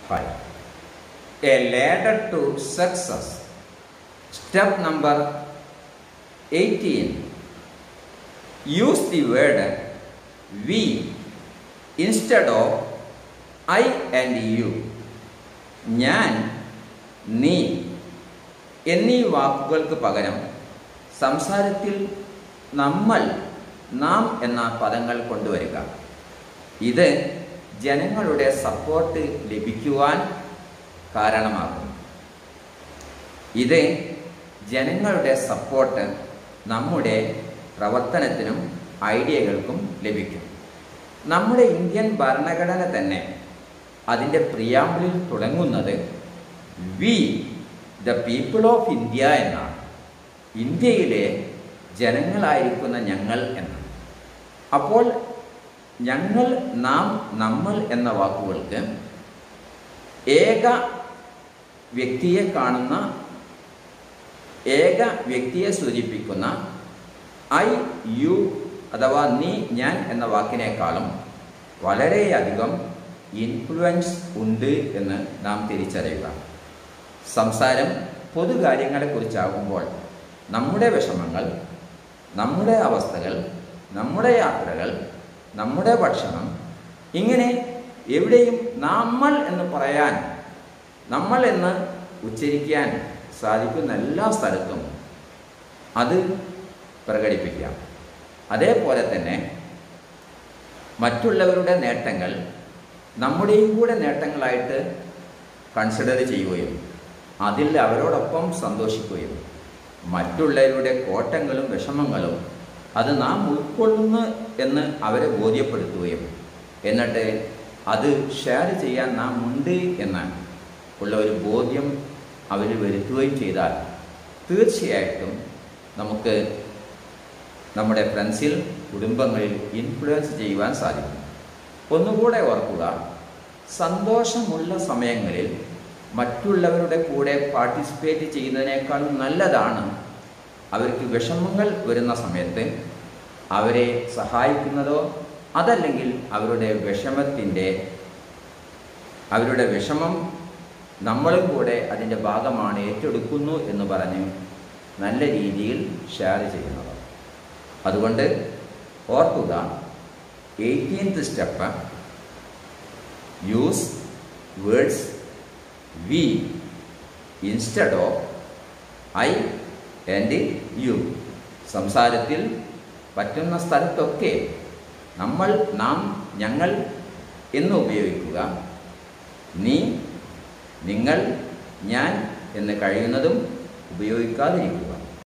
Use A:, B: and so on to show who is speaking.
A: 5. A ladder to success. Step number 18. Use the word we instead of I and you. ഞാൻ നീ എന്നീ വാക്കുകൾക്ക് പകരം സംസാരത്തിൽ നമ്മൾ നാം എന്ന പദങ്ങൾ കൊണ്ടുവരിക ഇത് ജനങ്ങളുടെ സപ്പോർട്ട് ലഭിക്കുവാൻ കാരണമാകും ഇത് ജനങ്ങളുടെ സപ്പോർട്ട് നമ്മുടെ പ്രവർത്തനത്തിനും ഐഡിയകൾക്കും ലഭിക്കും നമ്മുടെ ഇന്ത്യൻ ഭരണഘടന തന്നെ അതിൻ്റെ പ്രിയാമ്പിളിൽ തുടങ്ങുന്നത് we the people of India എന്നാണ് ഇന്ത്യയിലെ ജനങ്ങളായിരിക്കുന്ന ഞങ്ങൾ എന്നാണ് അപ്പോൾ ഞങ്ങൾ നാം നമ്മൾ എന്ന വാക്കുകൾക്ക് ഏക വ്യക്തിയെ കാണുന്ന ഏക വ്യക്തിയെ സൂചിപ്പിക്കുന്ന ഐ യു അഥവാ നീ ഞാൻ എന്ന വാക്കിനേക്കാളും വളരെയധികം ഇൻഫ്ലുവൻസ് ഉണ്ട് എന്ന് നാം തിരിച്ചറിയുക സംസാരം പൊതുകാര്യങ്ങളെക്കുറിച്ചാകുമ്പോൾ നമ്മുടെ വിഷമങ്ങൾ നമ്മുടെ അവസ്ഥകൾ നമ്മുടെ യാത്രകൾ നമ്മുടെ ഭക്ഷണം ഇങ്ങനെ എവിടെയും നമ്മൾ എന്ന് പറയാൻ നമ്മൾ എന്ന് ഉച്ചരിക്കാൻ സാധിക്കുന്ന എല്ലാ സ്ഥലത്തും അത് പ്രകടിപ്പിക്കാം അതേപോലെ തന്നെ മറ്റുള്ളവരുടെ നേട്ടങ്ങൾ നമ്മുടെയും കൂടെ നേട്ടങ്ങളായിട്ട് കൺസിഡർ ചെയ്യുകയും അതിൽ അവരോടൊപ്പം സന്തോഷിക്കുകയും മറ്റുള്ളവരുടെ കോട്ടങ്ങളും വിഷമങ്ങളും അത് നാം ഉൾക്കൊള്ളുന്നു എന്ന് അവരെ ബോധ്യപ്പെടുത്തുകയും എന്നിട്ട് അത് ഷെയർ ചെയ്യാൻ നാം ഉണ്ട് എന്ന് ഉള്ള ഒരു ബോധ്യം അവർ വരുത്തുകയും ചെയ്താൽ തീർച്ചയായിട്ടും നമുക്ക് നമ്മുടെ ഫ്രണ്ട്സിൽ കുടുംബങ്ങളിൽ ഇൻഫ്ലുവൻസ് ചെയ്യുവാൻ സാധിക്കും ഒന്നുകൂടെ ഓർക്കുക സന്തോഷമുള്ള സമയങ്ങളിൽ മറ്റുള്ളവരുടെ കൂടെ പാർട്ടിസിപ്പേറ്റ് ചെയ്യുന്നതിനേക്കാളും നല്ലതാണ് അവർക്ക് വിഷമങ്ങൾ വരുന്ന സമയത്ത് അവരെ സഹായിക്കുന്നതോ അതല്ലെങ്കിൽ അവരുടെ വിഷമത്തിൻ്റെ അവരുടെ വിഷമം നമ്മളും കൂടെ അതിൻ്റെ ഭാഗമാണ് ഏറ്റെടുക്കുന്നു എന്ന് പറഞ്ഞ് നല്ല രീതിയിൽ ഷെയർ ചെയ്യുന്നത് അതുകൊണ്ട് ഓർക്കുക eighteenth step use words we instead of I and you സംസാരത്തിൽ പറ്റുന്ന സ്ഥലത്തൊക്കെ നമ്മൾ നാം ഞങ്ങൾ എന്ന് ഉപയോഗിക്കുക നീ നിങ്ങൾ ഞാൻ എന്ന് കഴിയുന്നതും ഉപയോഗിക്കാതിരിക്കുക